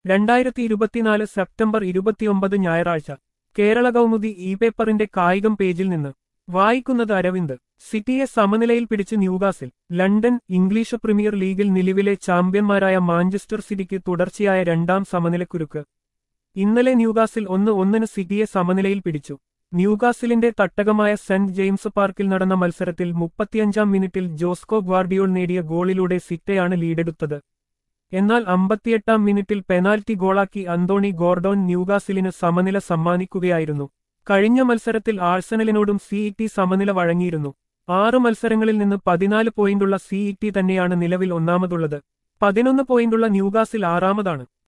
രണ്ടായിരത്തി ഇരുപത്തിനാല് സെപ്റ്റംബർ ഇരുപത്തിയൊമ്പത് ഞായറാഴ്ച കേരള കൗമുദി ഇ പേപ്പറിന്റെ കായികം പേജിൽ നിന്ന് വായിക്കുന്നത് അരവിന്ദ് സിറ്റിയെ സമനിലയിൽ പിടിച്ച് ന്യൂകാസിൽ ലണ്ടൻ ഇംഗ്ലീഷ് പ്രീമിയർ ലീഗിൽ നിലവിലെ ചാമ്പ്യന്മാരായ മാഞ്ചസ്റ്റർ സിറ്റിക്ക് തുടർച്ചയായ രണ്ടാം സമനിലക്കുരുക്ക് ഇന്നലെ ന്യൂകാസിൽ ഒന്ന് ഒന്നിന് സിറ്റിയെ സമനിലയിൽ പിടിച്ചു ന്യൂകാസിലിന്റെ തട്ടകമായ സെന്റ് ജെയിംസ് പാർക്കിൽ നടന്ന മത്സരത്തിൽ മുപ്പത്തിയഞ്ചാം മിനിറ്റിൽ ജോസ്കോ ഗ്വാർഡിയോൾ നേടിയ ഗോളിലൂടെ സിറ്റയാണ് ലീഡെടുത്തത് എന്നാൽ അമ്പത്തിയെട്ടാം മിനിറ്റിൽ പെനാൽറ്റി ഗോളാക്കി അന്തോണി ഗോർഡോൺ ന്യൂകാസിലിന് സമനില സമ്മാനിക്കുകയായിരുന്നു കഴിഞ്ഞ മത്സരത്തിൽ ആഴ്സണലിനോടും സിഇടി സമനില വഴങ്ങിയിരുന്നു ആറ് മത്സരങ്ങളിൽ നിന്ന് പതിനാല് പോയിന്റുള്ള സിഇടി തന്നെയാണ് നിലവിൽ ഒന്നാമതുള്ളത് പതിനൊന്ന് പോയിന്റുള്ള ന്യൂകാസിൽ ആറാമതാണ്